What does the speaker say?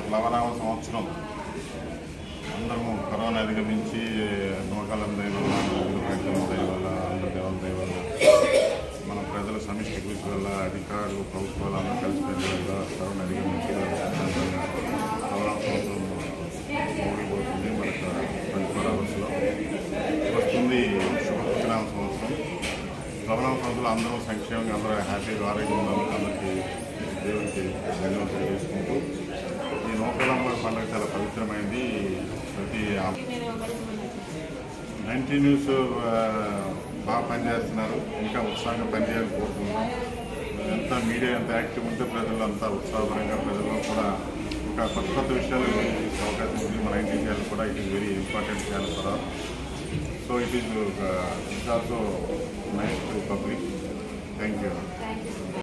ప్లవనామ సంవత్సరం అందరము కరోనా అధిగమించి నూకాలం దయ వల్ల నలుగురు రైతుల దయ వల్ల అందరి దేవాల దయ వల్ల మన ప్రజల సమిష్టి కృషి వల్ల అధికారులు ప్రభుత్వాలు అందరూ కలిసి పెట్టడం వల్ల కరోనా అధిగమించి ప్రశాంతంగా ప్లవనామ సంవత్సరం ఓడిపోతుంది మనకు ట్వంటీ ఫోర్ అవర్స్లో వస్తుంది శుభకృతనామ సంవత్సరం ప్లవనామ సంవత్సరంలో అందరూ సంక్షేమంగా అందరూ హ్యాపీగా ఆరోగ్యంగా ఉన్నందుకు అందరికీ దేవునికి ధన్యవాదాలు తెలియజేసుకుంటూ ఈ నూకలమ్మ పండుగ చాలా పవిత్రమైంది ప్రతి నైన్టీ న్యూస్ ఆ, బాగా పనిచేస్తున్నారు ఇంకా ఉత్సాహంగా పనిచేయాలని కోరుకుంటున్నాం ఎంత మీడియా ఎంత యాక్టివ్ ఉంటే ప్రజలు అంత ఉత్సాహపరంగా ప్రజల్లో కూడా ఇంకా కొత్త కొత్త విషయాలు తెలియజేసే అవకాశం ఉంది మన నైన్టీ ఛానల్ కూడా it is very important channel for all so it is it's also nice to public thank you